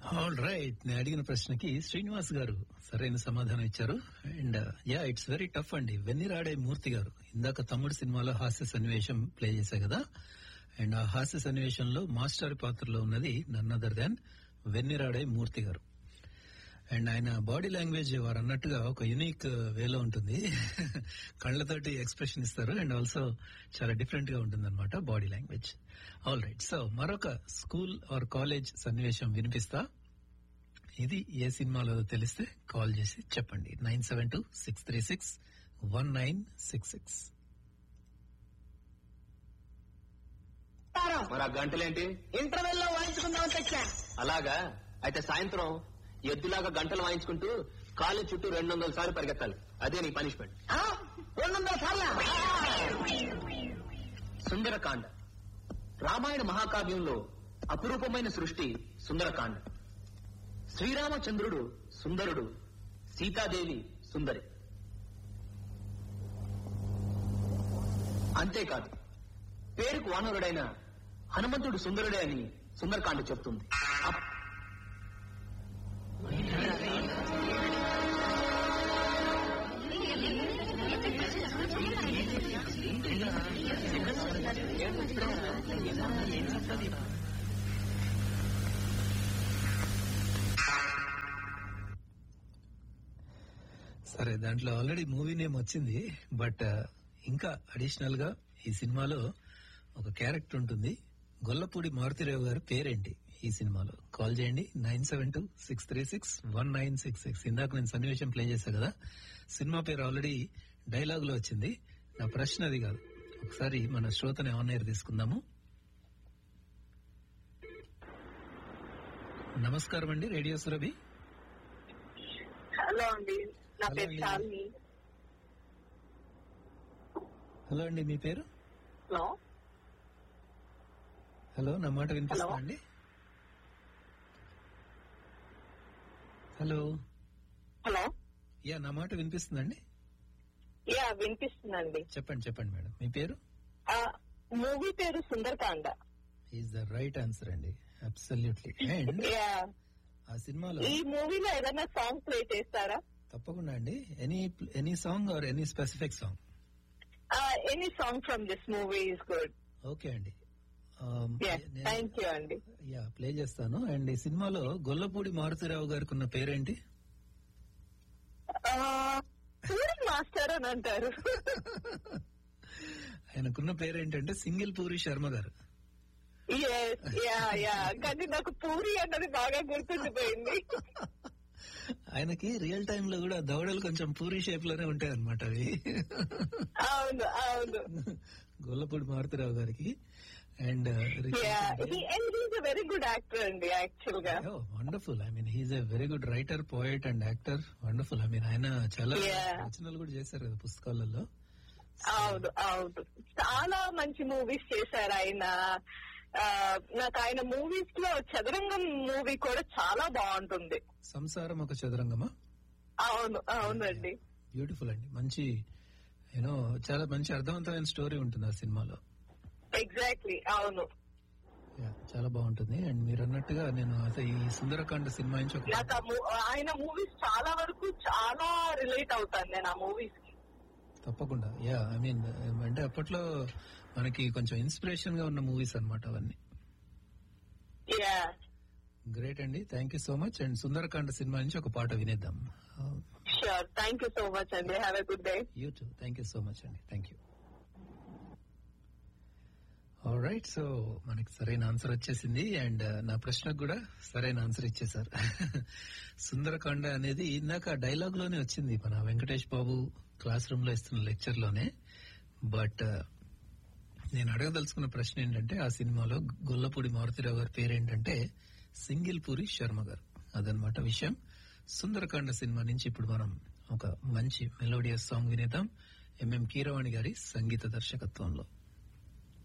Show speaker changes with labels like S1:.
S1: All right నేను అడిగిన ప్రశ్నకి శ్రీనివాస్ గారు సరైన సమాధానం ఇచ్చారు and ya it's very tough అండి వెన్నిరాడే మూర్తి గారు ఇందాక తమ్ముడు సినిమాలో హాస్య సన్నివేశం ప్లే చేశా కదా అండ్ ఆ హాస్య సన్నివేశంలో మాస్టర్ పాత్రలో ఉన్నది నన్ అదర్ దాన్ వెన్నిరాడే మూర్తి గారు అండ్ ఆయన బాడీ లాంగ్వేజ్ వారు అన్నట్టుగా ఒక యునిక్ వేలో ఉంటుంది కళ్ళతోటి ఎక్స్ప్రెషన్ ఇస్తారు అండ్ ఆల్సో చాలా డిఫరెంట్ గా ఉంటుంది అనమాట body language all right so మరొక స్కూల్ ఆర్ కాలేజ్ సన్నివేశం వినిపిస్తా ఇది ఏ సినిమాలో తెలిస్తే కాల్ చేసి చెప్పండి nine seven two six three six one nine six six
S2: మరి ఆ గంటలేంటి
S3: ఇంటర్వెల్ లో వాయించుకుందాం తెచ్చా
S2: అలాగా అయితే సాయంత్రం ఎద్దులాగా గంటలు వాయించుకుంటూ కాలేజ్ చుట్టూ రెండు వందల సార్లు పరిగెత్తాలి అదే నీ పనిష్మెంట్
S3: ఆ? రెండు వందల సార్లా
S2: సుందరకాండ రామాయణ మహాకావ్యంలో అపురూపమైన సృష్టి సుందరకాండ శ్రీరామచంద్రుడు సుందరుడు సీతాదేవి సుందరి అంతేకాదు పేరుకు వానరుడైన హనుమంతుడు సుందరుడే అని సుందరకాండ చెప్తుంది అప్-
S1: సరే దాంట్లో ఆల్రెడీ మూవీ నేమ్ వచ్చింది బట్ ఇంకా అడిషనల్ గా ఈ సినిమాలో ఒక క్యారెక్టర్ ఉంటుంది గొల్లపూడి మారుతిరావు గారి పేరేంటి ఈ సినిమాలో కాల్ చేయండి nine seven two six three six one nine six six ఇందాక నేను సన్నివేశం ప్లే చేశా కదా సినిమా పేరు ఆల్రెడీ డైలాగ్ లో వచ్చింది నా ప్రశ్న అది కాదు ఒకసారి మన శ్రోతని ఆన్ ఎయిర్ తీసుకుందాము నమస్కారం అండి రేడియో సురభి
S4: హలో అండి నా
S1: హలో
S4: పేరు
S1: అండి.
S4: శాలిని
S1: హలో అండి మీ పేరు
S4: హలో
S1: హలో నా మాట వినిపిస్తుందా అండి హలో
S4: హలో
S1: యా నా మాట వినిపిస్తుందండి
S4: యా వినిపిస్తుందండి
S1: చెప్పండి చెప్పండి మేడం మీ పేరు
S4: ఆ మూవీ పేరు Sundarakanda
S1: is the right answer అండి అబ్సల్యూట్లీ అండ్
S4: యా
S1: ఆ సినిమాలో
S4: ఈ మూవీలో ఏదైనా సాంగ్ ప్లే చేస్తారా
S1: తప్పకుండా అండి any any song or any specific song
S4: any song from this movie is good
S1: okay అండి
S4: థ్యాంక్ యూ అండి
S1: యా ప్లే చేస్తాను అండ్ ఈ సినిమాలో గొల్లపూడి మారుతిరావు గారికి ఉన్న పేరేంటి
S4: పూరి మాస్టర్ అని అంటారు
S1: ఆయనకున్న పేరేంటంటే సింగిల్ పూరి శర్మ గారు
S4: Yes, యా యా కానీ నాకు పూరి అన్నది బాగా గుర్తుండిపోయింది
S1: ఆయనకి రియల్ టైమ్ లో కూడా దవడలు కొంచెం పూరి షేప్ లోనే ఉంటాయి అనమాట అవి
S4: అవును అవును
S1: గొల్లపూడి మారుతిరావు గారికి and
S4: yeah he and he's uh very good actor అండి యాక్చువల్ గా
S1: wonderful I mean he's a very good writer poet and actor wonderful I mean ఆయన చాలా
S4: Yeah.
S1: రచనలు కూడా చేశారు కదా పుస్తకాలలో
S4: అవును అవును చాలా మంచి మూవీస్ చేశారు ఆయన ఆ, నాకు ఆయన మూవీస్ లో చదరంగం మూవీ కూడా చాలా బాగుంటుంది
S1: సంసారం ఒక చదరంగమా
S4: అవును అవునండి
S1: బ్యూటిఫుల్ అండి మంచి యూనో చాలా మంచి అర్థవంతమైన స్టోరీ ఉంటుంది ఆ సినిమాలో
S4: ఎగ్జాక్ట్లీ అవును
S1: Yeah, చాలా బాగుంటుంది అండ్ మీరు అన్నట్టుగా నేను అసలు ఈ సుందరకాండ సినిమా నుంచి ఒక
S4: నాకు ఆ మూ- ఆయన మూవీస్ చాలా వరకు చాలా రిలేట్ అవుతాను నేను ఆ మూవీస్ కి
S1: తప్పకుండా యా ఐ మీన్ అంటే అప్పట్లో మనకి కొంచెం ఇన్స్పిరేషన్ గా ఉన్న మూవీస్ అన్నమాట అవన్నీ
S4: యా
S1: గ్రేట్ అండి thank you so much and Sundarakanda సినిమా నుంచి ఒక పాట వినేద్దాం
S4: sure thank you so much అండి have a good day
S1: you too thank you so much అండి థ్యాంక్ యూ రైట్ సో మనకి సరైన ఆన్సర్ వచ్చేసింది అండ్ నా ప్రశ్నకు కూడా సరైన ఆన్సర్ ఇచ్చేసారు సుందరకాండ అనేది ఇందాక డైలాగ్ లోనే వచ్చింది మన వెంకటేష్ బాబు క్లాస్ రూమ్ లో ఇస్తున్న లెక్చర్ లోనే బట్ నేను అడగదలుచుకున్న ప్రశ్న ఏంటంటే ఆ సినిమాలో గొల్లపూడి మారుతిరావు గారి పేరేంటంటే సింగిల్ పూరి శర్మ గారు అదనమాట విషయం సుందరకాండ సినిమా నుంచి ఇప్పుడు మనం ఒక మంచి మెలోడియస్ సాంగ్ వినేద్దాం ఎంఎం కీరవాణి గారి సంగీత దర్శకత్వంలో